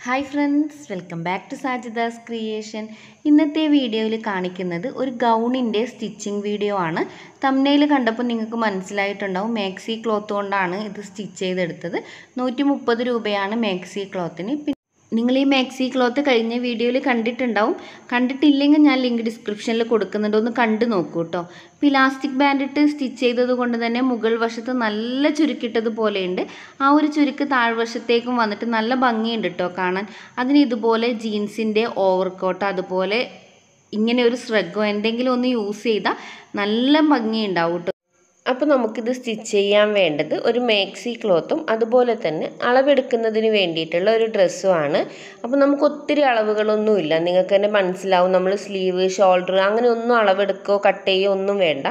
hi friends welcome back to Sajida's creation ഇന്നത്തെ വീഡിയോയിൽ കാണിക്കുന്നത് ഒരു ഗൗണിൻ്റെ സ്റ്റിച്ചിങ് വീഡിയോ ആണ് തമ്മനയിൽ കണ്ടപ്പോൾ നിങ്ങൾക്ക് മനസ്സിലായിട്ടുണ്ടാവും മാക്സി ക്ലോത്ത് കൊണ്ടാണ് ഇത് സ്റ്റിച്ച് ചെയ്തെടുത്തത് നൂറ്റി മുപ്പത് രൂപയാണ് മാക്സി ക്ലോത്തിന് നിങ്ങൾ ഈ മാക്സി ക്ലോത്ത് കഴിഞ്ഞ വീഡിയോയിൽ കണ്ടിട്ടുണ്ടാവും കണ്ടിട്ടില്ലെങ്കിൽ ഞാൻ ലിങ്ക് ഡിസ്ക്രിപ്ഷനിൽ കൊടുക്കുന്നുണ്ട് ഒന്ന് കണ്ടു നോക്കൂ കേട്ടോ ഇപ്പോൾ ഇലാസ്റ്റിക് ബാൻഡ് ഇട്ട് സ്റ്റിച്ച് ചെയ്തത് കൊണ്ട് തന്നെ മുകൾ വശത്ത് നല്ല ചുരുക്കിട്ടത് പോലെയുണ്ട് ആ ഒരു ചുരുക്ക് താഴ്വശത്തേക്കും വന്നിട്ട് നല്ല ഭംഗിയുണ്ട് കേട്ടോ കാണാൻ അതിന് ഇതുപോലെ ജീൻസിൻ്റെ ഓവർകോട്ട് അതുപോലെ ഇങ്ങനെ ഒരു സ്ട്രഗോ എന്തെങ്കിലും ഒന്ന് യൂസ് ചെയ്താൽ നല്ല ഭംഗിയുണ്ടാവും കേട്ടോ അപ്പോൾ നമുക്കിത് സ്റ്റിച്ച് ചെയ്യാൻ വേണ്ടത് ഒരു മാക്സി ക്ലോത്തും അതുപോലെ തന്നെ അളവെടുക്കുന്നതിന് വേണ്ടിയിട്ടുള്ള ഒരു ഡ്രസ്സുമാണ് അപ്പോൾ നമുക്ക് ഒത്തിരി അളവുകളൊന്നുമില്ല നിങ്ങൾക്ക് തന്നെ മനസ്സിലാവും നമ്മൾ സ്ലീവ് ഷോൾഡർ അങ്ങനെ ഒന്നും അളവെടുക്കോ കട്ട് ചെയ്യുകയോ ഒന്നും വേണ്ട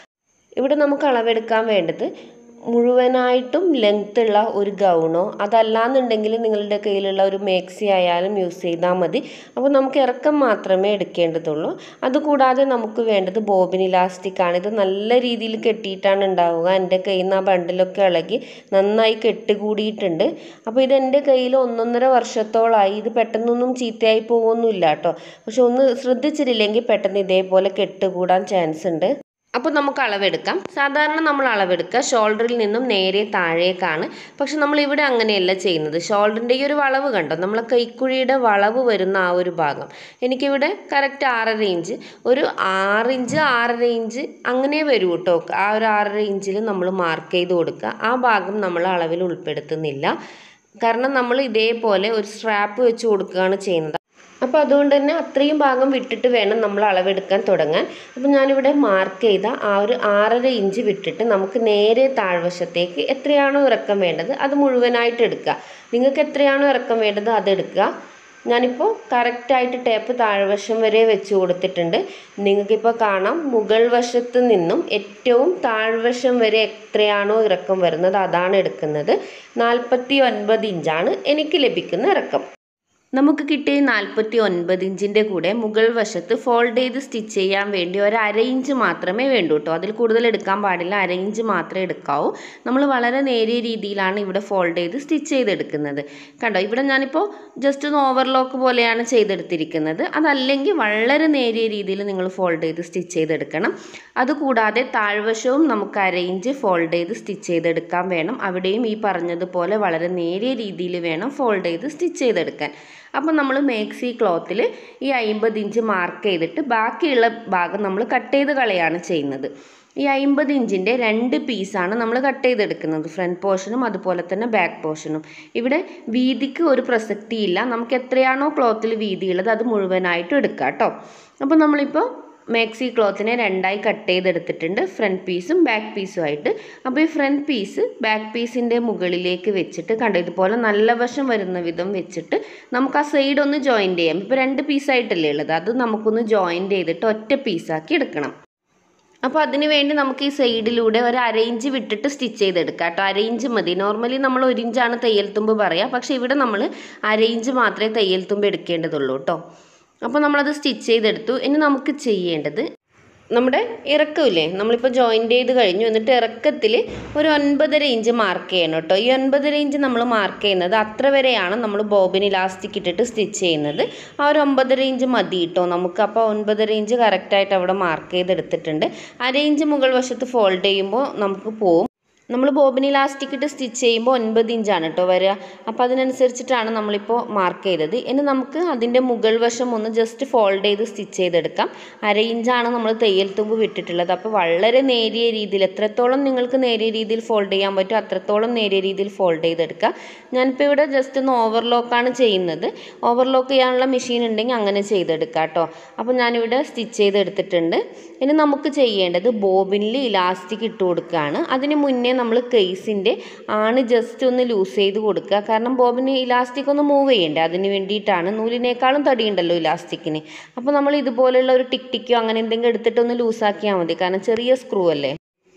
ഇവിടെ നമുക്ക് അളവെടുക്കാൻ വേണ്ടത് മുഴുവനായിട്ടും ലെങ്ത് ഉള്ള ഒരു ഗൗണോ അതല്ലാന്നുണ്ടെങ്കിൽ നിങ്ങളുടെ കയ്യിലുള്ള ഒരു മേക്സി ആയാലും യൂസ് ചെയ്താൽ മതി അപ്പോൾ നമുക്ക് ഇറക്കം മാത്രമേ എടുക്കേണ്ടതുള്ളൂ അതുകൂടാതെ നമുക്ക് വേണ്ടത് ബോബിൻ ഇലാസ്റ്റിക് ആണ് ഇത് നല്ല രീതിയിൽ കെട്ടിയിട്ടാണ് ഉണ്ടാവുക എൻ്റെ കയ്യിൽ നിന്ന് ആ ബണ്ടിലൊക്കെ ഇളകി നന്നായി കെട്ടുകൂടിയിട്ടുണ്ട് അപ്പോൾ ഇത് എൻ്റെ കയ്യിൽ ഒന്നൊന്നര വർഷത്തോളമായി ഇത് പെട്ടെന്നൊന്നും ചീത്തയായി പോകുമൊന്നുമില്ല കേട്ടോ പക്ഷെ ഒന്ന് ശ്രദ്ധിച്ചിട്ടില്ലെങ്കിൽ പെട്ടെന്ന് ഇതേപോലെ കെട്ടുകൂടാൻ ചാൻസ് ഉണ്ട് അപ്പോൾ നമുക്ക് അളവെടുക്കാം സാധാരണ നമ്മൾ അളവെടുക്കുക ഷോൾഡറിൽ നിന്നും നേരെ താഴേക്കാണ് പക്ഷെ നമ്മൾ ഇവിടെ അങ്ങനെയല്ല ചെയ്യുന്നത് ഷോൾഡറിൻ്റെ ഈ ഒരു വളവ് കണ്ടോ നമ്മളെ കൈക്കുഴിയുടെ വളവ് വരുന്ന ആ ഒരു ഭാഗം എനിക്കിവിടെ കറക്റ്റ് ആറര ഇഞ്ച് ഒരു ആറ് ഇഞ്ച് ആറര ഇഞ്ച് അങ്ങനെ വരൂ കേട്ടോ ആ ഒരു ആറര ഇഞ്ചിൽ നമ്മൾ മാർക്ക് ചെയ്ത് കൊടുക്കുക ആ ഭാഗം നമ്മൾ അളവിൽ ഉൾപ്പെടുത്തുന്നില്ല കാരണം നമ്മൾ ഇതേപോലെ ഒരു സ്ട്രാപ്പ് വെച്ച് കൊടുക്കുകയാണ് ചെയ്യുന്നത് അപ്പോൾ അതുകൊണ്ട് തന്നെ അത്രയും ഭാഗം വിട്ടിട്ട് വേണം നമ്മൾ അളവെടുക്കാൻ തുടങ്ങാൻ അപ്പോൾ ഞാനിവിടെ മാർക്ക് ചെയ്ത ആ ഒരു ആറര ഇഞ്ച് വിട്ടിട്ട് നമുക്ക് നേരെ താഴ്വശത്തേക്ക് എത്രയാണോ ഇറക്കം വേണ്ടത് അത് മുഴുവനായിട്ട് എടുക്കുക നിങ്ങൾക്ക് എത്രയാണോ ഇറക്കം വേണ്ടത് അത് എടുക്കുക ഞാനിപ്പോൾ കറക്റ്റായിട്ട് ടേപ്പ് താഴ്വശം വരെ വെച്ച് കൊടുത്തിട്ടുണ്ട് നിങ്ങൾക്കിപ്പോൾ കാണാം മുകൾ വശത്ത് നിന്നും ഏറ്റവും താഴ്വശം വരെ എത്രയാണോ ഇറക്കം വരുന്നത് അതാണ് എടുക്കുന്നത് നാൽപ്പത്തി ഒൻപത് ഇഞ്ചാണ് എനിക്ക് ലഭിക്കുന്ന ഇറക്കം നമുക്ക് കിട്ടിയ നാൽപ്പത്തി ഒൻപത് ഇഞ്ചിൻ്റെ കൂടെ മുകൾ വശത്ത് ഫോൾഡ് ചെയ്ത് സ്റ്റിച്ച് ചെയ്യാൻ വേണ്ടി ഒരു അര ഇഞ്ച് മാത്രമേ വേണ്ടൂ കേട്ടോ അതിൽ കൂടുതൽ എടുക്കാൻ പാടില്ല അര ഇഞ്ച് മാത്രമേ എടുക്കാവൂ നമ്മൾ വളരെ നേരിയ രീതിയിലാണ് ഇവിടെ ഫോൾഡ് ചെയ്ത് സ്റ്റിച്ച് ചെയ്തെടുക്കുന്നത് കണ്ടോ ഇവിടെ ഞാനിപ്പോൾ ജസ്റ്റ് ഒന്ന് ഓവർലോക്ക് പോലെയാണ് ചെയ്തെടുത്തിരിക്കുന്നത് അതല്ലെങ്കിൽ വളരെ നേരിയ രീതിയിൽ നിങ്ങൾ ഫോൾഡ് ചെയ്ത് സ്റ്റിച്ച് ചെയ്തെടുക്കണം അതുകൂടാതെ താഴ്വശവും നമുക്ക് അര ഇഞ്ച് ഫോൾഡ് ചെയ്ത് സ്റ്റിച്ച് ചെയ്തെടുക്കാൻ വേണം അവിടെയും ഈ പറഞ്ഞതുപോലെ വളരെ നേരിയ രീതിയിൽ വേണം ഫോൾഡ് ചെയ്ത് സ്റ്റിച്ച് ചെയ്തെടുക്കാൻ അപ്പോൾ നമ്മൾ മേക്സി ക്ലോത്തിൽ ഈ അമ്പത് ഇഞ്ച് മാർക്ക് ചെയ്തിട്ട് ബാക്കിയുള്ള ഭാഗം നമ്മൾ കട്ട് ചെയ്ത് കളയാണ് ചെയ്യുന്നത് ഈ അമ്പത് ഇഞ്ചിൻ്റെ രണ്ട് പീസാണ് നമ്മൾ കട്ട് ചെയ്തെടുക്കുന്നത് ഫ്രണ്ട് പോർഷനും അതുപോലെ തന്നെ ബാക്ക് പോർഷനും ഇവിടെ വീതിക്ക് ഒരു പ്രസക്തിയില്ല നമുക്ക് എത്രയാണോ ക്ലോത്തിൽ വീതിയുള്ളത് അത് മുഴുവനായിട്ടും എടുക്കാം കേട്ടോ അപ്പോൾ നമ്മളിപ്പോൾ മാക്സി ക്ലോത്തിനെ രണ്ടായി കട്ട് ചെയ്തെടുത്തിട്ടുണ്ട് ഫ്രണ്ട് പീസും ബാക്ക് പീസും ആയിട്ട് അപ്പോൾ ഈ ഫ്രണ്ട് പീസ് ബാക്ക് പീസിൻ്റെ മുകളിലേക്ക് വെച്ചിട്ട് കണ്ടോ ഇതുപോലെ നല്ല വശം വരുന്ന വിധം വെച്ചിട്ട് നമുക്ക് ആ സൈഡ് ഒന്ന് ജോയിൻ്റ് ചെയ്യാം ഇപ്പോൾ രണ്ട് പീസായിട്ടല്ലേ ഉള്ളത് അത് നമുക്കൊന്ന് ജോയിൻ്റ് ചെയ്തിട്ട് ഒറ്റ പീസാക്കി എടുക്കണം അപ്പോൾ അതിന് വേണ്ടി നമുക്ക് ഈ സൈഡിലൂടെ ഒരു അരയിഞ്ച് വിട്ടിട്ട് സ്റ്റിച്ച് ചെയ്തെടുക്കാം കേട്ടോ അരയിഞ്ച് മതി നോർമലി നമ്മൾ ഒരു ഇഞ്ചാണ് തയ്യൽ തുമ്പ് പറയുക പക്ഷേ ഇവിടെ നമ്മൾ അരയിഞ്ച് മാത്രമേ തയ്യൽ തുമ്പ് എടുക്കേണ്ടതുള്ളൂ കേട്ടോ അപ്പോൾ നമ്മളത് സ്റ്റിച്ച് ചെയ്തെടുത്തു ഇനി നമുക്ക് ചെയ്യേണ്ടത് നമ്മുടെ ഇറക്കമില്ലേ നമ്മളിപ്പോൾ ജോയിൻ്റ് ചെയ്ത് കഴിഞ്ഞു എന്നിട്ട് ഇറക്കത്തിൽ ഒരു ഒൻപതര ഇഞ്ച് മാർക്ക് ചെയ്യണം കേട്ടോ ഈ ഒൻപതര ഇഞ്ച് നമ്മൾ മാർക്ക് ചെയ്യുന്നത് അത്ര വരെയാണ് നമ്മൾ ബോബിൻ ഇലാസ്റ്റിക് ഇട്ടിട്ട് സ്റ്റിച്ച് ചെയ്യുന്നത് ആ ഒരു ഒമ്പതര ഇഞ്ച് മതി കേട്ടോ നമുക്ക് അപ്പോൾ ഒൻപതര ഇഞ്ച് കറക്റ്റായിട്ട് അവിടെ മാർക്ക് ചെയ്തെടുത്തിട്ടുണ്ട് അര ഇഞ്ച് മുകൾ വശത്ത് ഫോൾഡ് ചെയ്യുമ്പോൾ നമുക്ക് പോവും നമ്മൾ ബോബിൻ ഇലാസ്റ്റിക് ഇട്ട് സ്റ്റിച്ച് ചെയ്യുമ്പോൾ ഒൻപത് ഇഞ്ചാണ് കേട്ടോ വരിക അപ്പോൾ അതിനനുസരിച്ചിട്ടാണ് നമ്മളിപ്പോൾ മാർക്ക് ചെയ്തത് ഇനി നമുക്ക് അതിൻ്റെ മുകൾ വശം ഒന്ന് ജസ്റ്റ് ഫോൾഡ് ചെയ്ത് സ്റ്റിച്ച് ചെയ്തെടുക്കാം അര ഇഞ്ചാണ് നമ്മൾ തയ്യൽ തുമ്പ് വിട്ടിട്ടുള്ളത് അപ്പോൾ വളരെ നേരിയ രീതിയിൽ എത്രത്തോളം നിങ്ങൾക്ക് നേരിയ രീതിയിൽ ഫോൾഡ് ചെയ്യാൻ പറ്റും അത്രത്തോളം നേരിയ രീതിയിൽ ഫോൾഡ് ചെയ്തെടുക്കുക ഞാനിപ്പോൾ ഇവിടെ ജസ്റ്റ് ഒന്ന് ഓവർലോക്കാണ് ചെയ്യുന്നത് ഓവർലോക്ക് ചെയ്യാനുള്ള മെഷീൻ ഉണ്ടെങ്കിൽ അങ്ങനെ ചെയ്തെടുക്കുക കേട്ടോ അപ്പോൾ ഞാനിവിടെ സ്റ്റിച്ച് ചെയ്തെടുത്തിട്ടുണ്ട് ഇനി നമുക്ക് ചെയ്യേണ്ടത് ബോബിനിൽ ഇലാസ്റ്റിക് ഇട്ട് കൊടുക്കുകയാണ് അതിന് മുന്നേ നമ്മൾ കേസിൻ്റെ ആണ് ജസ്റ്റ് ഒന്ന് ലൂസ് ചെയ്ത് കൊടുക്കുക കാരണം ബോബിന് ഇലാസ്റ്റിക് ഒന്ന് മൂവ് ചെയ്യണ്ടേ അതിന് വേണ്ടിയിട്ടാണ് നൂലിനേക്കാളും തടിയുണ്ടല്ലോ ഇലാസ്റ്റിക്കിന് അപ്പോൾ നമ്മൾ ഇതുപോലെയുള്ള ഒരു ടിക് ടിക്കോ അങ്ങനെ എന്തെങ്കിലും എടുത്തിട്ട് ഒന്ന് ലൂസാക്കിയാൽ മതി കാരണം ചെറിയ സ്ക്രൂ അല്ലേ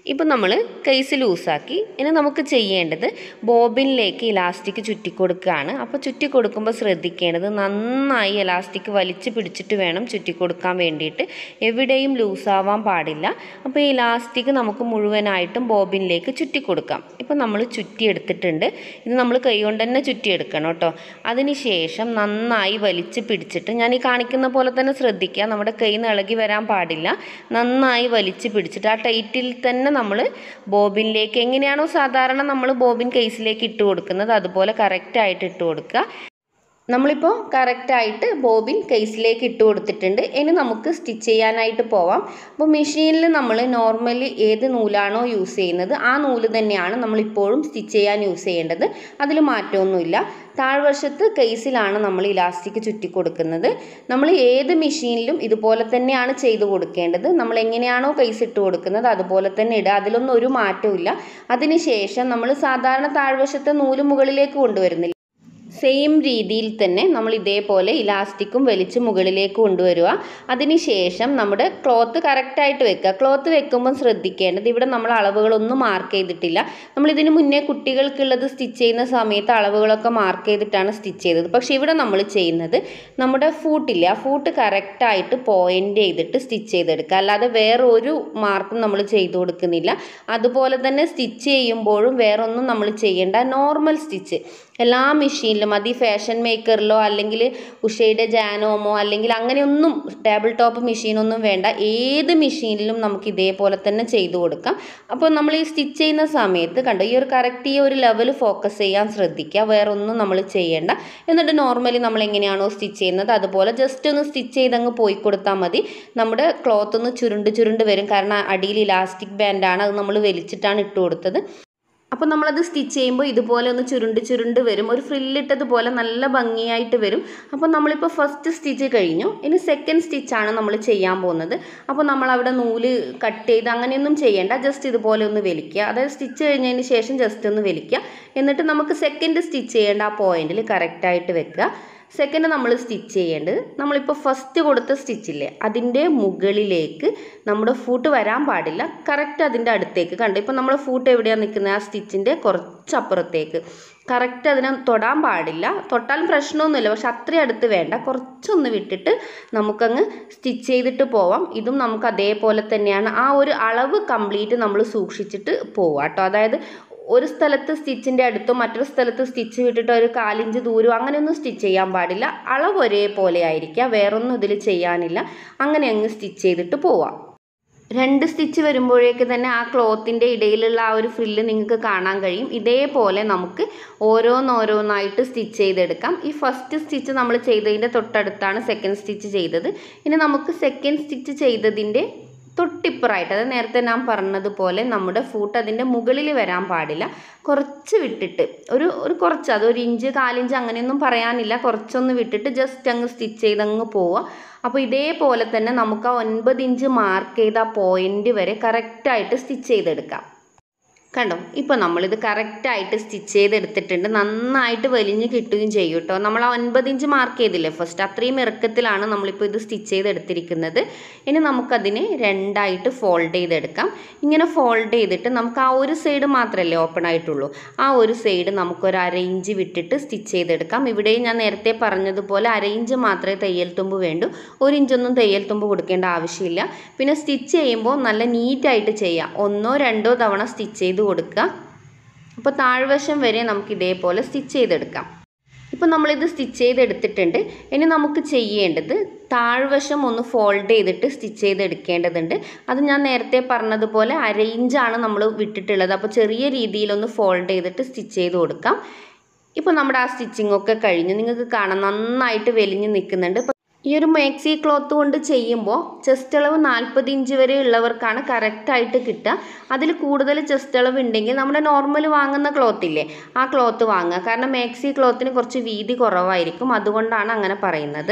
ഇപ്പം നമ്മൾ കേസ് ലൂസാക്കി ഇനി നമുക്ക് ചെയ്യേണ്ടത് ബോബിനിലേക്ക് ഇലാസ്റ്റിക് ചുറ്റി കൊടുക്കുകയാണ് അപ്പോൾ ചുറ്റി കൊടുക്കുമ്പോൾ ശ്രദ്ധിക്കേണ്ടത് നന്നായി ഇലാസ്റ്റിക് വലിച്ച് പിടിച്ചിട്ട് വേണം ചുറ്റി കൊടുക്കാൻ വേണ്ടിയിട്ട് എവിടെയും ലൂസാവാൻ പാടില്ല അപ്പോൾ ഈ ഇലാസ്റ്റിക് നമുക്ക് മുഴുവനായിട്ടും ബോബിനിലേക്ക് ചുറ്റി കൊടുക്കാം ഇപ്പം നമ്മൾ ചുറ്റി എടുത്തിട്ടുണ്ട് ഇത് നമ്മൾ കൈ കൊണ്ട് തന്നെ ചുറ്റി എടുക്കണം കേട്ടോ അതിനുശേഷം നന്നായി വലിച്ച് പിടിച്ചിട്ട് ഞാൻ ഈ കാണിക്കുന്ന പോലെ തന്നെ ശ്രദ്ധിക്കുക നമ്മുടെ കയ്യിൽ നിന്ന് ഇളകി വരാൻ പാടില്ല നന്നായി വലിച്ച് പിടിച്ചിട്ട് ആ ടൈറ്റിൽ തന്നെ നമ്മൾ ബോബിനിലേക്ക് എങ്ങനെയാണോ സാധാരണ നമ്മൾ ബോബിൻ കേസിലേക്ക് ഇട്ട് കൊടുക്കുന്നത് അതുപോലെ കറക്റ്റായിട്ട് ഇട്ട് കൊടുക്കുക നമ്മളിപ്പോൾ കറക്റ്റായിട്ട് ബോബിൻ കേസിലേക്ക് ഇട്ട് കൊടുത്തിട്ടുണ്ട് ഇനി നമുക്ക് സ്റ്റിച്ച് ചെയ്യാനായിട്ട് പോവാം അപ്പോൾ മെഷീനിൽ നമ്മൾ നോർമലി ഏത് നൂലാണോ യൂസ് ചെയ്യുന്നത് ആ നൂല് തന്നെയാണ് നമ്മളിപ്പോഴും സ്റ്റിച്ച് ചെയ്യാൻ യൂസ് ചെയ്യേണ്ടത് അതിൽ മാറ്റമൊന്നുമില്ല താഴ്വശത്ത് കേസിലാണ് നമ്മൾ ഇലാസ്റ്റിക് ചുറ്റി കൊടുക്കുന്നത് നമ്മൾ ഏത് മെഷീനിലും ഇതുപോലെ തന്നെയാണ് ചെയ്ത് കൊടുക്കേണ്ടത് നമ്മൾ എങ്ങനെയാണോ കേസ് ഇട്ട് കൊടുക്കുന്നത് അതുപോലെ തന്നെ ഇടുക അതിലൊന്നും ഒരു മാറ്റവും ഇല്ല അതിനുശേഷം നമ്മൾ സാധാരണ താഴ്വശത്തെ നൂല് മുകളിലേക്ക് കൊണ്ടുവരുന്നില്ല സെയിം രീതിയിൽ തന്നെ നമ്മൾ ഇതേപോലെ ഇലാസ്റ്റിക്കും വലിച്ച് മുകളിലേക്ക് കൊണ്ടുവരിക അതിനുശേഷം നമ്മുടെ ക്ലോത്ത് കറക്റ്റായിട്ട് വെക്കുക ക്ലോത്ത് വെക്കുമ്പോൾ ശ്രദ്ധിക്കേണ്ടത് ഇവിടെ നമ്മൾ അളവുകളൊന്നും മാർക്ക് ചെയ്തിട്ടില്ല നമ്മൾ ഇതിന് മുന്നേ കുട്ടികൾക്കുള്ളത് സ്റ്റിച്ച് ചെയ്യുന്ന സമയത്ത് അളവുകളൊക്കെ മാർക്ക് ചെയ്തിട്ടാണ് സ്റ്റിച്ച് ചെയ്തത് പക്ഷേ ഇവിടെ നമ്മൾ ചെയ്യുന്നത് നമ്മുടെ ഫൂട്ടില്ല ആ ഫൂട്ട് കറക്റ്റായിട്ട് പോയിൻ്റ് ചെയ്തിട്ട് സ്റ്റിച്ച് ചെയ്തെടുക്കുക അല്ലാതെ വേറെ ഒരു മാർക്കും നമ്മൾ ചെയ്തു കൊടുക്കുന്നില്ല അതുപോലെ തന്നെ സ്റ്റിച്ച് ചെയ്യുമ്പോഴും വേറെ ഒന്നും നമ്മൾ ചെയ്യേണ്ട നോർമൽ സ്റ്റിച്ച് എല്ലാ മെഷീനിലും അത് ഈ ഫാഷൻ മേക്കറിലോ അല്ലെങ്കിൽ ഉഷയുടെ ജാനോമോ അല്ലെങ്കിൽ അങ്ങനെയൊന്നും ടേബിൾ ടോപ്പ് മെഷീനൊന്നും വേണ്ട ഏത് മെഷീനിലും നമുക്ക് ഇതേപോലെ തന്നെ ചെയ്തു കൊടുക്കാം അപ്പോൾ നമ്മൾ ഈ സ്റ്റിച്ച് ചെയ്യുന്ന സമയത്ത് കണ്ടോ ഈ ഒരു കറക്റ്റ് ഈ ഒരു ലെവൽ ഫോക്കസ് ചെയ്യാൻ ശ്രദ്ധിക്കുക വേറെ ഒന്നും നമ്മൾ ചെയ്യേണ്ട എന്നിട്ട് നോർമലി നമ്മൾ എങ്ങനെയാണോ സ്റ്റിച്ച് ചെയ്യുന്നത് അതുപോലെ ജസ്റ്റ് ഒന്ന് സ്റ്റിച്ച് ചെയ്തങ്ങ് പോയി കൊടുത്താൽ മതി നമ്മുടെ ക്ലോത്ത് ഒന്ന് ചുരുണ്ട് ചുരുണ്ട് വരും കാരണം അടിയിൽ ഇലാസ്റ്റിക് ബാൻഡാണ് അത് നമ്മൾ വലിച്ചിട്ടാണ് ഇട്ട് കൊടുത്തത് അപ്പോൾ നമ്മളത് സ്റ്റിച്ച് ചെയ്യുമ്പോൾ ഇതുപോലെ ഒന്ന് ചുരുണ്ട് ചുരുണ്ട് വരും ഒരു ഫ്രില്ലിട്ടതുപോലെ നല്ല ഭംഗിയായിട്ട് വരും അപ്പോൾ നമ്മളിപ്പോൾ ഫസ്റ്റ് സ്റ്റിച്ച് കഴിഞ്ഞു ഇനി സെക്കൻഡ് സ്റ്റിച്ചാണ് നമ്മൾ ചെയ്യാൻ പോകുന്നത് അപ്പോൾ നമ്മൾ അവിടെ നൂല് കട്ട് ചെയ്ത് അങ്ങനെയൊന്നും ചെയ്യേണ്ട ജസ്റ്റ് ഇതുപോലെ ഒന്ന് വലിക്കുക അതായത് സ്റ്റിച്ച് കഴിഞ്ഞതിന് ശേഷം ജസ്റ്റ് ഒന്ന് വലിക്കുക എന്നിട്ട് നമുക്ക് സെക്കൻഡ് സ്റ്റിച്ച് ചെയ്യേണ്ട ആ പോയിന്റിൽ കറക്റ്റായിട്ട് വെക്കുക സെക്കൻഡ് നമ്മൾ സ്റ്റിച്ച് ചെയ്യേണ്ടത് നമ്മളിപ്പോൾ ഫസ്റ്റ് കൊടുത്ത സ്റ്റിച്ചില്ലേ അതിൻ്റെ മുകളിലേക്ക് നമ്മുടെ ഫൂട്ട് വരാൻ പാടില്ല കറക്റ്റ് അതിൻ്റെ അടുത്തേക്ക് കണ്ടു ഇപ്പോൾ നമ്മുടെ ഫൂട്ട് എവിടെയാണ് നിൽക്കുന്നത് ആ സ്റ്റിച്ചിൻ്റെ കുറച്ചപ്പുറത്തേക്ക് കറക്റ്റ് അതിനെ തൊടാൻ പാടില്ല തൊട്ടാലും പ്രശ്നമൊന്നുമില്ല പക്ഷെ അത്രയും അടുത്ത് വേണ്ട കുറച്ചൊന്ന് വിട്ടിട്ട് നമുക്കങ്ങ് സ്റ്റിച്ച് ചെയ്തിട്ട് പോവാം ഇതും നമുക്ക് അതേപോലെ തന്നെയാണ് ആ ഒരു അളവ് കംപ്ലീറ്റ് നമ്മൾ സൂക്ഷിച്ചിട്ട് പോവാം കേട്ടോ അതായത് ഒരു സ്ഥലത്ത് സ്റ്റിച്ചിൻ്റെ അടുത്തോ മറ്റൊരു സ്ഥലത്ത് സ്റ്റിച്ച് വിട്ടിട്ട് ഒരു കാലിഞ്ച് ദൂരം അങ്ങനെയൊന്നും സ്റ്റിച്ച് ചെയ്യാൻ പാടില്ല അളവ് ഒരേപോലെ ആയിരിക്കുക വേറൊന്നും ഇതിൽ ചെയ്യാനില്ല അങ്ങനെ അങ്ങ് സ്റ്റിച്ച് ചെയ്തിട്ട് പോവാം രണ്ട് സ്റ്റിച്ച് വരുമ്പോഴേക്ക് തന്നെ ആ ക്ലോത്തിൻ്റെ ഇടയിലുള്ള ആ ഒരു ഫ്രില്ല് നിങ്ങൾക്ക് കാണാൻ കഴിയും ഇതേപോലെ നമുക്ക് ഓരോന്നോരോന്നായിട്ട് സ്റ്റിച്ച് ചെയ്തെടുക്കാം ഈ ഫസ്റ്റ് സ്റ്റിച്ച് നമ്മൾ ചെയ്തതിൻ്റെ തൊട്ടടുത്താണ് സെക്കൻഡ് സ്റ്റിച്ച് ചെയ്തത് ഇനി നമുക്ക് സെക്കൻഡ് സ്റ്റിച്ച് ചെയ്തതിൻ്റെ തൊട്ടിപ്പുറമായിട്ട് അത് നേരത്തെ ഞാൻ പറഞ്ഞതുപോലെ നമ്മുടെ ഫൂട്ട് അതിൻ്റെ മുകളിൽ വരാൻ പാടില്ല കുറച്ച് വിട്ടിട്ട് ഒരു ഒരു കുറച്ച് അത് ഒരു ഇഞ്ച് കാലിഞ്ച് അങ്ങനെയൊന്നും പറയാനില്ല കുറച്ചൊന്ന് വിട്ടിട്ട് ജസ്റ്റ് അങ്ങ് സ്റ്റിച്ച് ചെയ്തങ്ങ് പോവുക അപ്പോൾ ഇതേപോലെ തന്നെ നമുക്ക് ആ ഒൻപത് ഇഞ്ച് മാർക്ക് ചെയ്ത ആ പോയിൻ്റ് വരെ കറക്റ്റായിട്ട് സ്റ്റിച്ച് ചെയ്തെടുക്കാം കണ്ടോ ഇപ്പോൾ നമ്മളിത് കറക്റ്റായിട്ട് സ്റ്റിച്ച് ചെയ്തെടുത്തിട്ടുണ്ട് നന്നായിട്ട് വലിഞ്ഞ് കിട്ടുകയും ചെയ്യും കേട്ടോ നമ്മൾ ആ ഒൻപത് ഇഞ്ച് മാർക്ക് ചെയ്തില്ലേ ഫസ്റ്റ് അത്രയും ഇറക്കത്തിലാണ് നമ്മളിപ്പോൾ ഇത് സ്റ്റിച്ച് ചെയ്തെടുത്തിരിക്കുന്നത് ഇനി നമുക്കതിനെ രണ്ടായിട്ട് ഫോൾഡ് ചെയ്തെടുക്കാം ഇങ്ങനെ ഫോൾഡ് ചെയ്തിട്ട് നമുക്ക് ആ ഒരു സൈഡ് മാത്രമല്ലേ ഓപ്പൺ ആയിട്ടുള്ളൂ ആ ഒരു സൈഡ് നമുക്കൊരു അര ഇഞ്ച് വിട്ടിട്ട് സ്റ്റിച്ച് ചെയ്തെടുക്കാം ഇവിടെയും ഞാൻ നേരത്തെ പറഞ്ഞതുപോലെ അര ഇഞ്ച് മാത്രമേ തയ്യൽ തുമ്പ് വേണ്ടൂ ഒരു ഇഞ്ചൊന്നും തയ്യൽ തുമ്പ് കൊടുക്കേണ്ട ആവശ്യമില്ല പിന്നെ സ്റ്റിച്ച് ചെയ്യുമ്പോൾ നല്ല നീറ്റായിട്ട് ചെയ്യാം ഒന്നോ രണ്ടോ തവണ സ്റ്റിച്ച് ചെയ്ത് കൊടുക്കുക അപ്പോൾ താഴ്വശം വരെ നമുക്ക് ഇതേപോലെ സ്റ്റിച്ച് ചെയ്തെടുക്കാം ഇപ്പോൾ നമ്മളിത് സ്റ്റിച്ച് ചെയ്തെടുത്തിട്ടുണ്ട് ഇനി നമുക്ക് ചെയ്യേണ്ടത് താഴ്വശം ഒന്ന് ഫോൾഡ് ചെയ്തിട്ട് സ്റ്റിച്ച് ചെയ്തെടുക്കേണ്ടതുണ്ട് അത് ഞാൻ നേരത്തെ പറഞ്ഞതുപോലെ അര ഇഞ്ചാണ് നമ്മൾ വിട്ടിട്ടുള്ളത് അപ്പോൾ ചെറിയ രീതിയിലൊന്ന് ഫോൾഡ് ചെയ്തിട്ട് സ്റ്റിച്ച് ചെയ്ത് കൊടുക്കാം ഇപ്പോൾ നമ്മുടെ ആ സ്റ്റിച്ചിങ് ഒക്കെ കഴിഞ്ഞ് നിങ്ങൾക്ക് കാണാം നന്നായിട്ട് വെലിഞ്ഞ് നിൽക്കുന്നുണ്ട് ഈ ഒരു മാക്സി ക്ലോത്ത് കൊണ്ട് ചെയ്യുമ്പോൾ ചെസ്റ്റ് അളവ് നാൽപ്പത് ഇഞ്ച് വരെ ഉള്ളവർക്കാണ് കറക്റ്റായിട്ട് കിട്ടുക അതിൽ കൂടുതൽ ചെസ്റ്റ് അളവ് ഉണ്ടെങ്കിൽ നമ്മുടെ നോർമൽ വാങ്ങുന്ന ക്ലോത്ത് ഇല്ലേ ആ ക്ലോത്ത് വാങ്ങുക കാരണം മാക്സി ക്ലോത്തിന് കുറച്ച് വീതി കുറവായിരിക്കും അതുകൊണ്ടാണ് അങ്ങനെ പറയുന്നത്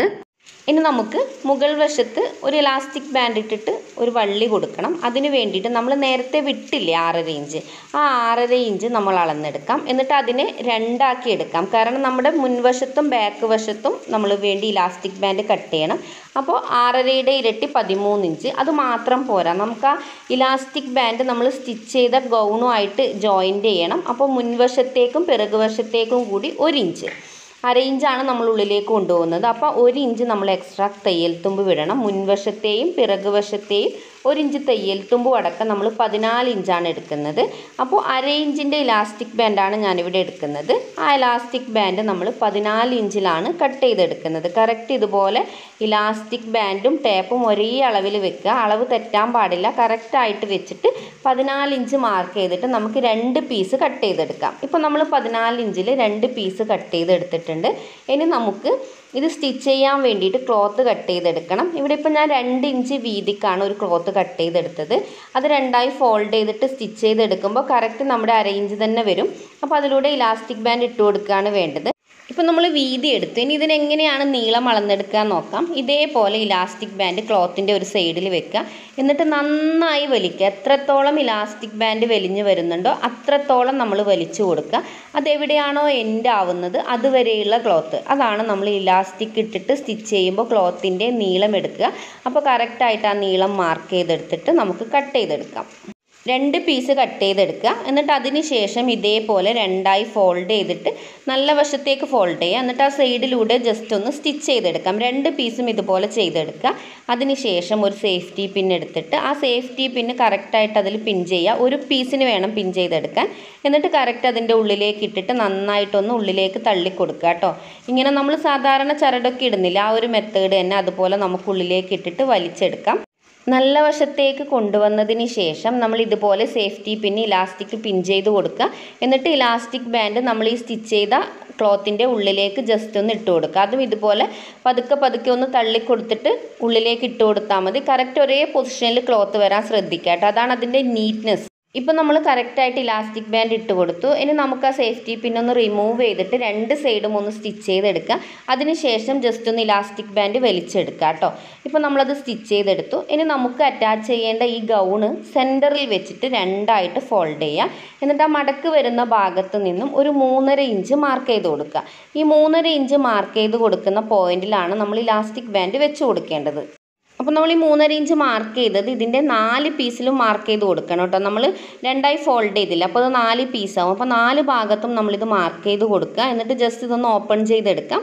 ഇനി നമുക്ക് മുകൾ വശത്ത് ഒരു ഇലാസ്റ്റിക് ബാൻഡ് ഇട്ടിട്ട് ഒരു വള്ളി കൊടുക്കണം അതിന് വേണ്ടിയിട്ട് നമ്മൾ നേരത്തെ വിട്ടില്ലേ ആറര ഇഞ്ച് ആ ആറര ഇഞ്ച് നമ്മൾ അളന്നെടുക്കാം എന്നിട്ട് അതിനെ രണ്ടാക്കി എടുക്കാം കാരണം നമ്മുടെ മുൻവശത്തും ബാക്ക് വശത്തും നമ്മൾ വേണ്ടി ഇലാസ്റ്റിക് ബാൻഡ് കട്ട് ചെയ്യണം അപ്പോൾ ആറരയുടെ ഇരട്ടി പതിമൂന്ന് ഇഞ്ച് അത് മാത്രം പോരാ നമുക്ക് ആ ഇലാസ്റ്റിക് ബാൻഡ് നമ്മൾ സ്റ്റിച്ച് ചെയ്ത ഗൗണുമായിട്ട് ജോയിൻ്റ് ചെയ്യണം അപ്പോൾ മുൻവശത്തേക്കും പിറകുവശത്തേക്കും കൂടി ഒരു ഇഞ്ച് അര ഇഞ്ചാണ് നമ്മൾ ഉള്ളിലേക്ക് കൊണ്ടുപോകുന്നത് അപ്പോൾ ഒരു ഇഞ്ച് നമ്മൾ എക്സ്ട്രാ തയ്യൽ തുമ്പ് വിടണം മുൻവശത്തെയും പിറകുവശത്തെയും ഒരു ഇഞ്ച് തയ്യൽ തുമ്പും അടക്കം നമ്മൾ പതിനാല് ഇഞ്ചാണ് എടുക്കുന്നത് അപ്പോൾ അര ഇഞ്ചിൻ്റെ ഇലാസ്റ്റിക് ബാൻഡാണ് ഞാനിവിടെ എടുക്കുന്നത് ആ ഇലാസ്റ്റിക് ബാൻഡ് നമ്മൾ പതിനാല് ഇഞ്ചിലാണ് കട്ട് ചെയ്തെടുക്കുന്നത് കറക്റ്റ് ഇതുപോലെ ഇലാസ്റ്റിക് ബാൻഡും ടേപ്പും ഒരേ അളവിൽ വെക്കുക അളവ് തെറ്റാൻ പാടില്ല കറക്റ്റായിട്ട് വെച്ചിട്ട് പതിനാല് ഇഞ്ച് മാർക്ക് ചെയ്തിട്ട് നമുക്ക് രണ്ട് പീസ് കട്ട് ചെയ്തെടുക്കാം ഇപ്പോൾ നമ്മൾ പതിനാല് ഇഞ്ചിൽ രണ്ട് പീസ് കട്ട് ചെയ്തെടുത്തിട്ടുണ്ട് ഇനി നമുക്ക് ഇത് സ്റ്റിച്ച് ചെയ്യാൻ വേണ്ടിയിട്ട് ക്ലോത്ത് കട്ട് ചെയ്തെടുക്കണം ഇവിടെ ഇപ്പോൾ ഞാൻ രണ്ട് ഇഞ്ച് വീതിക്കാണ് ഒരു ക്ലോത്ത് കട്ട് ചെയ്തെടുത്തത് അത് രണ്ടായി ഫോൾഡ് ചെയ്തിട്ട് സ്റ്റിച്ച് ചെയ്തെടുക്കുമ്പോൾ കറക്റ്റ് നമ്മുടെ അര ഇഞ്ച് തന്നെ വരും അപ്പോൾ അതിലൂടെ ഇലാസ്റ്റിക് ബാൻഡ് ഇട്ട് കൊടുക്കുകയാണ് വേണ്ടത് ഇപ്പം നമ്മൾ വീതി എടുത്തു ഇനി ഇതിനെങ്ങനെയാണ് നീളം അളന്നെടുക്കുക നോക്കാം ഇതേപോലെ ഇലാസ്റ്റിക് ബാൻഡ് ക്ലോത്തിൻ്റെ ഒരു സൈഡിൽ വെക്കുക എന്നിട്ട് നന്നായി വലിക്കുക എത്രത്തോളം ഇലാസ്റ്റിക് ബാൻഡ് വലിഞ്ഞ് വരുന്നുണ്ടോ അത്രത്തോളം നമ്മൾ വലിച്ചു കൊടുക്കുക അതെവിടെയാണോ എൻഡ് ആവുന്നത് അതുവരെയുള്ള ക്ലോത്ത് അതാണ് നമ്മൾ ഇലാസ്റ്റിക് ഇട്ടിട്ട് സ്റ്റിച്ച് ചെയ്യുമ്പോൾ ക്ലോത്തിൻ്റെ നീളം എടുക്കുക അപ്പോൾ കറക്റ്റായിട്ട് ആ നീളം മാർക്ക് ചെയ്തെടുത്തിട്ട് നമുക്ക് കട്ട് ചെയ്തെടുക്കാം രണ്ട് പീസ് കട്ട് ചെയ്തെടുക്കുക എന്നിട്ട് അതിന് ശേഷം ഇതേപോലെ രണ്ടായി ഫോൾഡ് ചെയ്തിട്ട് നല്ല വശത്തേക്ക് ഫോൾഡ് ചെയ്യുക എന്നിട്ട് ആ സൈഡിലൂടെ ജസ്റ്റ് ഒന്ന് സ്റ്റിച്ച് ചെയ്തെടുക്കാം രണ്ട് പീസും ഇതുപോലെ ചെയ്തെടുക്കുക അതിന് ശേഷം ഒരു സേഫ്റ്റി പിൻ എടുത്തിട്ട് ആ സേഫ്റ്റി പിന്ന് കറക്റ്റായിട്ട് അതിൽ പിൻ ചെയ്യുക ഒരു പീസിന് വേണം പിൻ ചെയ്തെടുക്കാൻ എന്നിട്ട് കറക്റ്റ് അതിൻ്റെ ഉള്ളിലേക്ക് ഇട്ടിട്ട് നന്നായിട്ടൊന്ന് ഉള്ളിലേക്ക് തള്ളി കൊടുക്കുക കേട്ടോ ഇങ്ങനെ നമ്മൾ സാധാരണ ചരടൊക്കെ ഇടുന്നില്ല ആ ഒരു മെത്തേഡ് തന്നെ അതുപോലെ നമുക്ക് ഉള്ളിലേക്ക് ഇട്ടിട്ട് വലിച്ചെടുക്കാം നല്ല വശത്തേക്ക് കൊണ്ടുവന്നതിന് ശേഷം നമ്മൾ ഇതുപോലെ സേഫ്റ്റി പിൻ ഇലാസ്റ്റിക് പിൻ ചെയ്ത് കൊടുക്കുക എന്നിട്ട് ഇലാസ്റ്റിക് ബാൻഡ് നമ്മൾ ഈ സ്റ്റിച്ച് ചെയ്ത ക്ലോത്തിൻ്റെ ഉള്ളിലേക്ക് ജസ്റ്റ് ഒന്ന് ഇട്ട് കൊടുക്കുക അതും ഇതുപോലെ പതുക്കെ പതുക്കെ ഒന്ന് തള്ളി കൊടുത്തിട്ട് ഉള്ളിലേക്ക് ഇട്ട് കൊടുത്താൽ മതി കറക്റ്റ് ഒരേ പൊസിഷനിൽ ക്ലോത്ത് വരാൻ ശ്രദ്ധിക്കുക കേട്ടോ അതാണ് അതിൻ്റെ നീറ്റ്നെസ് ഇപ്പം നമ്മൾ കറക്റ്റായിട്ട് ഇലാസ്റ്റിക് ബാൻഡ് ഇട്ട് കൊടുത്തു ഇനി നമുക്ക് ആ സേഫ്റ്റി പിന്നൊന്ന് റിമൂവ് ചെയ്തിട്ട് രണ്ട് സൈഡും ഒന്ന് സ്റ്റിച്ച് ചെയ്തെടുക്കുക അതിനുശേഷം ജസ്റ്റ് ഒന്ന് ഇലാസ്റ്റിക് ബാൻഡ് വലിച്ചെടുക്കുക കേട്ടോ ഇപ്പോൾ നമ്മളത് സ്റ്റിച്ച് ചെയ്തെടുത്തു ഇനി നമുക്ക് അറ്റാച്ച് ചെയ്യേണ്ട ഈ ഗൗണ് സെൻറ്ററിൽ വെച്ചിട്ട് രണ്ടായിട്ട് ഫോൾഡ് ചെയ്യുക എന്നിട്ട് ആ മടക്ക് വരുന്ന ഭാഗത്ത് നിന്നും ഒരു മൂന്നര ഇഞ്ച് മാർക്ക് ചെയ്ത് കൊടുക്കുക ഈ മൂന്നര ഇഞ്ച് മാർക്ക് ചെയ്ത് കൊടുക്കുന്ന പോയിന്റിലാണ് നമ്മൾ ഇലാസ്റ്റിക് ബാൻഡ് വെച്ച് കൊടുക്കേണ്ടത് അപ്പോൾ നമ്മൾ ഈ മൂന്നര ഇഞ്ച് മാർക്ക് ചെയ്തത് ഇതിൻ്റെ നാല് പീസിലും മാർക്ക് ചെയ്ത് കൊടുക്കണം കേട്ടോ നമ്മൾ രണ്ടായി ഫോൾഡ് ചെയ്തില്ല അപ്പോൾ അത് നാല് പീസാവും അപ്പോൾ നാല് ഭാഗത്തും നമ്മളിത് മാർക്ക് ചെയ്ത് കൊടുക്കുക എന്നിട്ട് ജസ്റ്റ് ഇതൊന്ന് ഓപ്പൺ ചെയ്തെടുക്കാം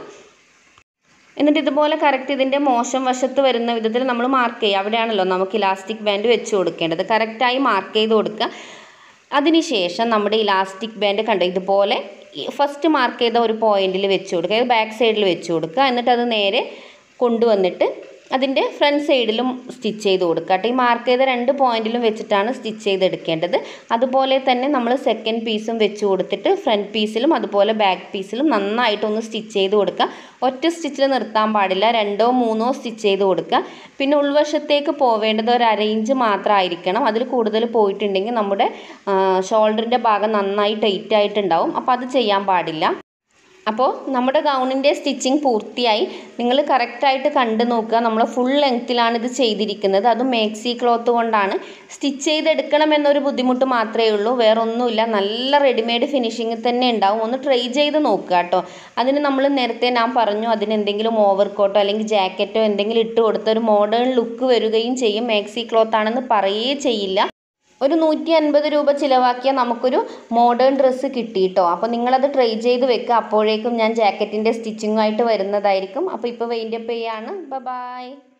എന്നിട്ട് ഇതുപോലെ കറക്റ്റ് ഇതിൻ്റെ മോശം വശത്ത് വരുന്ന വിധത്തിൽ നമ്മൾ മാർക്ക് ചെയ്യുക അവിടെയാണല്ലോ നമുക്ക് ഇലാസ്റ്റിക് ബാൻഡ് വെച്ച് കൊടുക്കേണ്ടത് കറക്റ്റായി മാർക്ക് ചെയ്ത് കൊടുക്കുക അതിനുശേഷം നമ്മുടെ ഇലാസ്റ്റിക് ബാൻഡ് കണ്ടോ ഇതുപോലെ ഫസ്റ്റ് മാർക്ക് ചെയ്ത ഒരു പോയിന്റിൽ വെച്ച് കൊടുക്കുക ഇത് ബാക്ക് സൈഡിൽ വെച്ച് കൊടുക്കുക എന്നിട്ട് അത് നേരെ കൊണ്ടുവന്നിട്ട് അതിൻ്റെ ഫ്രണ്ട് സൈഡിലും സ്റ്റിച്ച് ചെയ്ത് കൊടുക്കുക കേട്ടോ ഈ മാർക്ക് ചെയ്ത രണ്ട് പോയിന്റിലും വെച്ചിട്ടാണ് സ്റ്റിച്ച് ചെയ്തെടുക്കേണ്ടത് അതുപോലെ തന്നെ നമ്മൾ സെക്കൻഡ് പീസും വെച്ച് കൊടുത്തിട്ട് ഫ്രണ്ട് പീസിലും അതുപോലെ ബാക്ക് പീസിലും നന്നായിട്ടൊന്ന് സ്റ്റിച്ച് ചെയ്ത് കൊടുക്കുക ഒറ്റ സ്റ്റിച്ചിൽ നിർത്താൻ പാടില്ല രണ്ടോ മൂന്നോ സ്റ്റിച്ച് ചെയ്ത് കൊടുക്കുക പിന്നെ ഉൾവശത്തേക്ക് പോവേണ്ടത് ഒരു അര ഇഞ്ച് മാത്രമായിരിക്കണം അതിൽ കൂടുതൽ പോയിട്ടുണ്ടെങ്കിൽ നമ്മുടെ ഷോൾഡറിൻ്റെ ഭാഗം നന്നായി ടൈറ്റ് ആയിട്ടുണ്ടാവും അപ്പോൾ അത് ചെയ്യാൻ പാടില്ല അപ്പോൾ നമ്മുടെ ഗൗണിൻ്റെ സ്റ്റിച്ചിങ് പൂർത്തിയായി നിങ്ങൾ കറക്റ്റായിട്ട് കണ്ടു നോക്കുക നമ്മൾ ഫുൾ ലെങ്ത്തിലാണ് ഇത് ചെയ്തിരിക്കുന്നത് അതും മേക്സി ക്ലോത്ത് കൊണ്ടാണ് സ്റ്റിച്ച് ചെയ്തെടുക്കണം എന്നൊരു ബുദ്ധിമുട്ട് മാത്രമേ ഉള്ളൂ വേറെ ഒന്നുമില്ല നല്ല റെഡിമെയ്ഡ് ഫിനിഷിങ് തന്നെ ഉണ്ടാവും ഒന്ന് ട്രൈ ചെയ്ത് നോക്കുക കേട്ടോ അതിന് നമ്മൾ നേരത്തെ ഞാൻ പറഞ്ഞു അതിന് എന്തെങ്കിലും ഓവർ കോട്ടോ അല്ലെങ്കിൽ ജാക്കറ്റോ എന്തെങ്കിലും ഇട്ട് കൊടുത്ത ഒരു മോഡേൺ ലുക്ക് വരികയും ചെയ്യും മേക്സി ക്ലോത്ത് ആണെന്ന് പറയുകയേ ചെയ്യില്ല ഒരു നൂറ്റി അൻപത് രൂപ ചിലവാക്കിയാൽ നമുക്കൊരു മോഡേൺ ഡ്രസ്സ് കിട്ടി കേട്ടോ അപ്പോൾ നിങ്ങളത് ട്രൈ ചെയ്ത് വെക്കുക അപ്പോഴേക്കും ഞാൻ ജാക്കറ്റിൻ്റെ സ്റ്റിച്ചിങ്ങുമായിട്ട് വരുന്നതായിരിക്കും അപ്പോൾ ഇപ്പോൾ വെയിൻ്റെ അപ്പ് ചെയ്യാണ് ബൈ